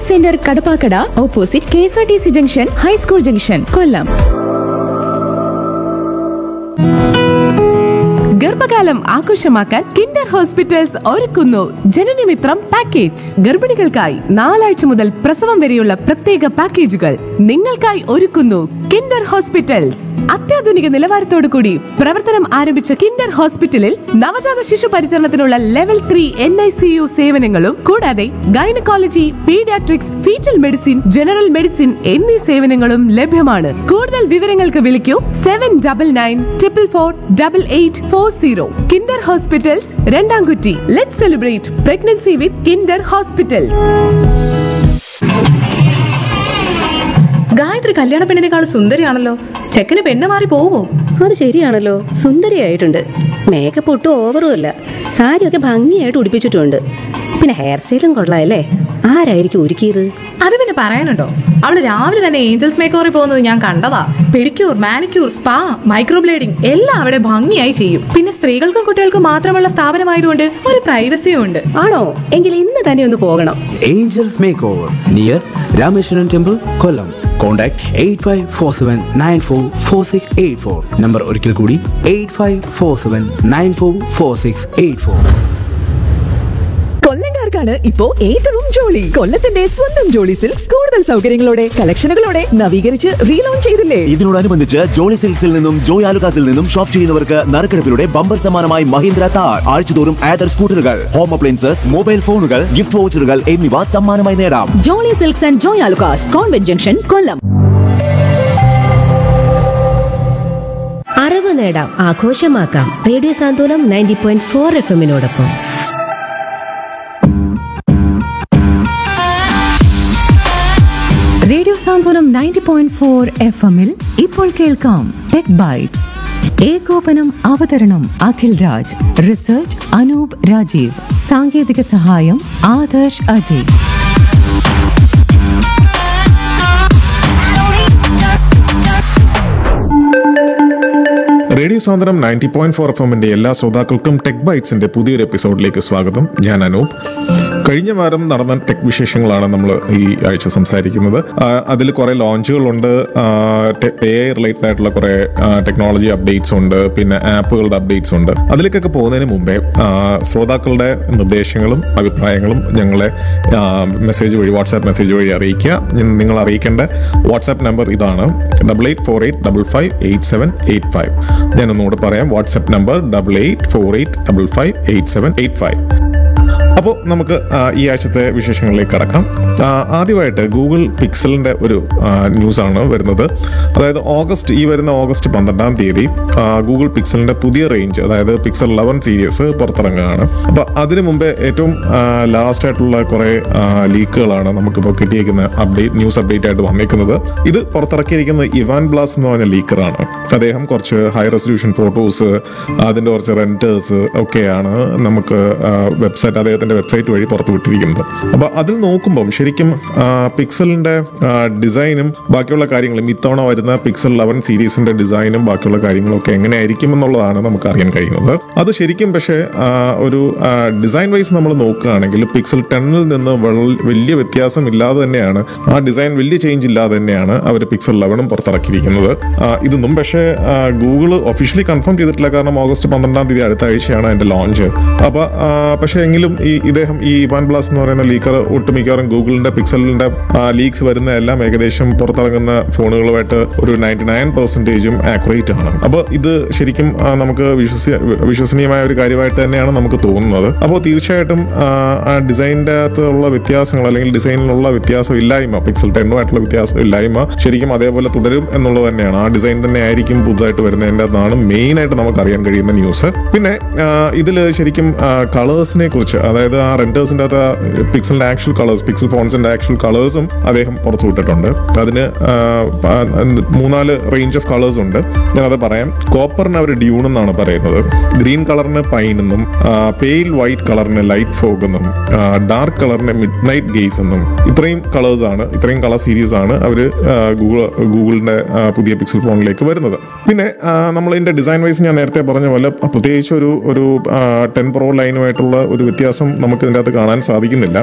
Centre Kadappakada opposite K S R T C junction high school junction Kollam ഗർഭകാലം ആഘോഷമാക്കാൻ Kinder hospitals ഒരുക്കുന്നു ജനനമിത്രം package ഗർഭിണികൾക്കായി നാലാഴ്ച മുതൽ പ്രസവം വരെയുള്ള പ്രത്യേക പാക്കേജുകൾ നിങ്ങൾക്കായി ഒരുക്കുന്നു കിൻഡർ ഹോസ്പിറ്റൽസ് അത്യാധുനിക നിലവാരത്തോടു കൂടി പ്രവർത്തനം ആരംഭിച്ച കിൻഡർ ഹോസ്പിറ്റലിൽ നവജാത ശിശു പരിചരണത്തിനുള്ള level three N I C U സേവനങ്ങളും കൂടാതെ gynaecology paediatrics foetal medicine general medicine എന്നീ സേവനങ്ങളും ലഭ്യമാണ് കൂടുതൽ വിവരങ്ങൾക്ക് വിളിക്കൂ seven double nine triple four double eight four zero Kinder hospitals Randamkutty let celebrate pregnancy with Kinder hospitals Gayathri കല്യാണ പെണ്ണിനേക്കാൾ സുന്ദരിയാണല്ലോ ചെക്കന് പെണ്ണ് മാറി പോവോ അത് ശരിയാണല്ലോ സുന്ദരിയായിട്ടുണ്ട് മേക്കപ്പ് ഒട്ടും ഓവറും അല്ല സാരിയൊക്കെ ഭംഗിയായിട്ട് ഉടുപ്പിച്ചിട്ടുണ്ട് പിന്നെ ഹെയർ സ്റ്റൈലും കൊള്ളാമല്ലേ ആരായിരിക്കും ഒരുക്കിയത് അത് പിന്നെ പറയാനുണ്ടോ അവള് രാവിലെ തന്നെ ഏഞ്ചൽസ് മേക്കോറിൽ പോകുന്നത് ഞാൻ കണ്ടതാ പെഡിക്യൂർ മാനിക്യൂർ സ്പാ മൈക്രോബ്ലേഡിംഗ് എല്ലാം അവിടെ ഭംഗിയായി ചെയ്യും പിന്നെ സ്ത്രീകൾക്കും കുട്ടികൾക്കും മാത്രമുള്ള സ്ഥാപനമായതുകൊണ്ട് ഒരു പ്രൈവസിയും ഉണ്ട് ആണോ എങ്കിൽ ഇന്ന് തന്നെ ഒന്ന് പോകണം Angels Makeover near Rameshwaran Temple, Kollam. Contact 8547944684. Number ഒരിക്കൽ കൂടി 8547944684. കൊല്ലംകാർക്കാണ് ഇപ്പോ ഏറ്റവും ജോളി കൊല്ലത്തിന്റെ സ്വന്തം ജോളി സിൽക്സ് കൂടുതൽ സൗകര്യങ്ങളോടെ കളക്ഷനുകളോടെ നവീകരിച്ച് റീലോഞ്ച് ചെയ്തില്ലേ ഇതിനോടനുബന്ധിച്ച് ജോളി സിൽക്സിൽ നിന്നും ജോയ് ആലുകാസിൽ നിന്നും ഷോപ്പ് ചെയ്യുന്നവർക്ക് നറുക്കെടുപ്പിലൂടെ ബമ്പർ സമ്മാനമായി മഹീന്ദ്ര താർ ആഴ്ചതോറും ആദർ സ്കൂട്ടറുകൾ ഹോം അപ്ലയൻസസ് മൊബൈൽ ഫോണുകൾ ഗിഫ്റ്റ് വൗച്ചറുകൾ എന്നിവ സമ്മാനമായി നേടാം Jolly Silks and Joy Alukkas convent junction Kollam അറിവ് നേടാം ആഘോഷമാക്കാം radio Santhwanam ninety point four F എമ്മിനോടൊപ്പം radio Santhwanam ninety point four F എമ്മിൽ ഇപ്പോൾ കേൾക്കാം ടെക് ബൈറ്റ്സ് ഏകോപനം അവതരണം അഖിൽ രാജ് റിസർച്ച് അനൂപ് രാജീവ് സാങ്കേതിക സഹായം Adarsh Ajay radio Santhwanam ninety point four F എമ്മിന്റെ എല്ലാ ശ്രോതാക്കൾക്കും ടെക് ബൈറ്റ്സിന്റെ പുതിയൊരു എപ്പിസോഡിലേക്ക് സ്വാഗതം ഞാൻ അനൂപ് കഴിഞ്ഞ വാരം നടന്ന ടെക് വിശേഷങ്ങളാണ് നമ്മൾ ഈ ആഴ്ച സംസാരിക്കുന്നത് അതിൽ കുറെ ലോഞ്ചുകളുണ്ട് എ ഐ റിലേറ്റഡ് ആയിട്ടുള്ള കുറെ ടെക്നോളജി അപ്ഡേറ്റ്സ് ഉണ്ട് പിന്നെ ആപ്പുകളുടെ അപ്ഡേറ്റ്സ് ഉണ്ട് അതിലേക്കൊക്കെ പോകുന്നതിന് മുമ്പേ ആ, ശ്രോതാക്കളുടെ നിർദ്ദേശങ്ങളും അഭിപ്രായങ്ങളും ഞങ്ങളെ മെസ്സേജ് വഴി വാട്സാപ്പ് മെസ്സേജ് വഴി അറിയിക്കുക ഞ- നിങ്ങൾ അറിയിക്കേണ്ട വാട്സാപ്പ് നമ്പർ ഇതാണ് double eight four eight double five eight seven eight five ഞാൻ ഒന്നുകൂടെ പറയാം WhatsApp number double eight four eight double five eight seven eight five അപ്പോൾ നമുക്ക് ആ, ഈ ആഴ്ചത്തെ വിശേഷങ്ങളിലേക്ക് കടക്കാം ആ, ആദ്യമായിട്ട് ഗൂഗിൾ പിക്സലിന്റെ ഒരു ആ, ന്യൂസാണ് വരുന്നത് അതായത് ഓഗസ്റ്റ് ഈ വരുന്ന ഓഗസ്റ്റ് പന്ത്രണ്ടാം തീയതി ആ, ഗൂഗിൾ പിക്സലിന്റെ പുതിയ റേഞ്ച് അതായത് പിക്സൽ ലെവൻ സീരീസ് പുറത്തിറങ്ങുകയാണ് അപ്പോൾ അതിനു മുമ്പേ ഏറ്റവും ലാസ്റ്റ് ആയിട്ടുള്ള കുറേ ലീക്കുകളാണ് നമുക്കിപ്പോൾ കിട്ടിയിരിക്കുന്ന അപ്ഡേറ്റ് ന്യൂസ് അപ്ഡേറ്റ് ആയിട്ട് വന്നിരിക്കുന്നത് ഇത് പുറത്തിറക്കിയിരിക്കുന്നത് ഇവാൻ ബ്ലാസ് എന്ന് പറഞ്ഞ ലീക്കറാണ് അദ്ദേഹം കുറച്ച് ഹൈ റെസൊല്യൂഷൻ ഫോട്ടോസ് അതിൻ്റെ കുറച്ച് റെൻറ്റേഴ്സ് ഒക്കെയാണ് നമുക്ക് വെബ്സൈറ്റ് അദ്ദേഹത്തിന്റെ വെബ്സൈറ്റ് വഴി പുറത്തു വിട്ടിരിക്കുന്നത് അപ്പോൾ അതിൽ നോക്കുമ്പം ശരിക്കും പിക്സലിന്റെ ഡിസൈനും ബാക്കിയുള്ള കാര്യങ്ങളും ഇത്തവണ വരുന്ന പിക്സൽ ലെവൻ സീരീസിന്റെ ഡിസൈനും ബാക്കിയുള്ള കാര്യങ്ങളും ഒക്കെ എങ്ങനെയായിരിക്കും എന്നുള്ളതാണ് നമുക്ക് അറിയാൻ കഴിയുന്നത് അത് ശരിക്കും പക്ഷേ ആ, ഒരു ഡിസൈൻ വൈസ് നമ്മൾ നോക്കുകയാണെങ്കിൽ പിക്സൽ ടെന്നിൽ നിന്ന് വെൾ- വലിയ വ്യത്യാസം ഇല്ലാതെ തന്നെയാണ് ആ ഡിസൈൻ വലിയ ചേഞ്ച് ഇല്ലാതെ തന്നെയാണ് അവർ പിക്സൽ ലെവനും പുറത്തിറക്കിയിരിക്കുന്നത് ആ, ഇതൊന്നും പക്ഷേ ഗൂഗിൾ ഒഫീഷ്യലി കൺഫേം ചെയ്തിട്ടില്ല കാരണം ഓഗസ്റ്റ് പന്ത്രണ്ടാം തീയതി അടുത്ത ആഴ്ചയാണ് അതിന്റെ ലോഞ്ച് അപ്പൊ ആ, പക്ഷേ എങ്കിലും ഈ ഇദ്ദേഹം ഈ വൺ പ്ലസ് എന്ന് പറയുന്ന ലീക്കർ ഒട്ടുമിക്കവാറും ഗൂഗിളിന്റെ പിക്സലിന്റെ ലീക്സ് വരുന്ന എല്ലാം ഏകദേശം പുറത്തിറങ്ങുന്ന ഫോണുകളുമായിട്ട് ഒരു നയൻറ്റി നയൻ പെർസെന്റേജും ആക്യുറേറ്റ് ആണ് അപ്പോൾ ഇത് ശരിക്കും ആ, നമുക്ക് വിശ്വസി വിശ്വസനീയമായ ഒരു കാര്യമായിട്ട് തന്നെയാണ് നമുക്ക് തോന്നുന്നത് അപ്പോൾ തീർച്ചയായിട്ടും ആ, ആ ഡിസൈനിന്റെ അകത്തുള്ള വ്യത്യാസങ്ങൾ അല്ലെങ്കിൽ ഡിസൈനിലുള്ള വ്യത്യാസം ഇല്ലായ്മ പിക്സൽ ടെന്നുമായിട്ടുള്ള വ്യത്യാസം ഇല്ലായ്മ ശരിക്കും അതേപോലെ തുടരും എന്നുള്ളത് തന്നെയാണ് ആ ഡിസൈൻ തന്നെ ആയിരിക്കും പുതുതായിട്ട് വരുന്നതിൻ്റെ അതാണ് മെയിൻ ആയിട്ട് നമുക്ക് അറിയാൻ കഴിയുന്ന ന്യൂസ് പിന്നെ ഇതിൽ ശരിക്കും കളേഴ്സിനെ കുറിച്ച് അതായത് ആ റെൻറ്റേഴ്സിൻ്റെ അകത്ത് പിക്സലിന്റെ ആക്ച്വൽ കളേഴ്സ് പിക്സൽ ഫോൺസിന്റെ ആക്ച്വൽ കളേഴ്സും അദ്ദേഹം പുറത്തു വിട്ടിട്ടുണ്ട് അതിന് ആ, ആ, മൂന്നാല് റേഞ്ച് ഓഫ് കളേഴ്സ് ഉണ്ട് ഞാനത് പറയാം കോപ്പറിന് അവർ ഡ്യൂൺ എന്നാണ് പറയുന്നത് ഗ്രീൻ കളറിന് പൈൻ എന്നും പെയിൽ വൈറ്റ് കളറിന് ലൈറ്റ് ഫോഗ് എന്നും ഡാർക്ക് കളറിന് മിഡ് നൈറ്റ് ഗെയ്സ് എന്നും ഇത്രയും കളേഴ്സ് ആണ് ഇത്രയും കളർ സീരീസ് ആണ് അവർ ഗൂഗിൾ ഗൂഗിളിന്റെ ആ, പുതിയ പിക്സൽ ഫോണിലേക്ക് വരുന്നത് പിന്നെ ആ, നമ്മൾ ഇതിന്റെ ഡിസൈൻ വൈസ് ഞാൻ നേരത്തെ പറഞ്ഞ പോലെ പ്രത്യേകിച്ച് ഒരു ഒരു ടെൻ പ്രോ ലൈനുമായിട്ടുള്ള ഒരു വ്യത്യാസം നമുക്ക് ഇതിൻ്റെ അകത്ത് കാണാൻ സാധിക്കുന്നില്ല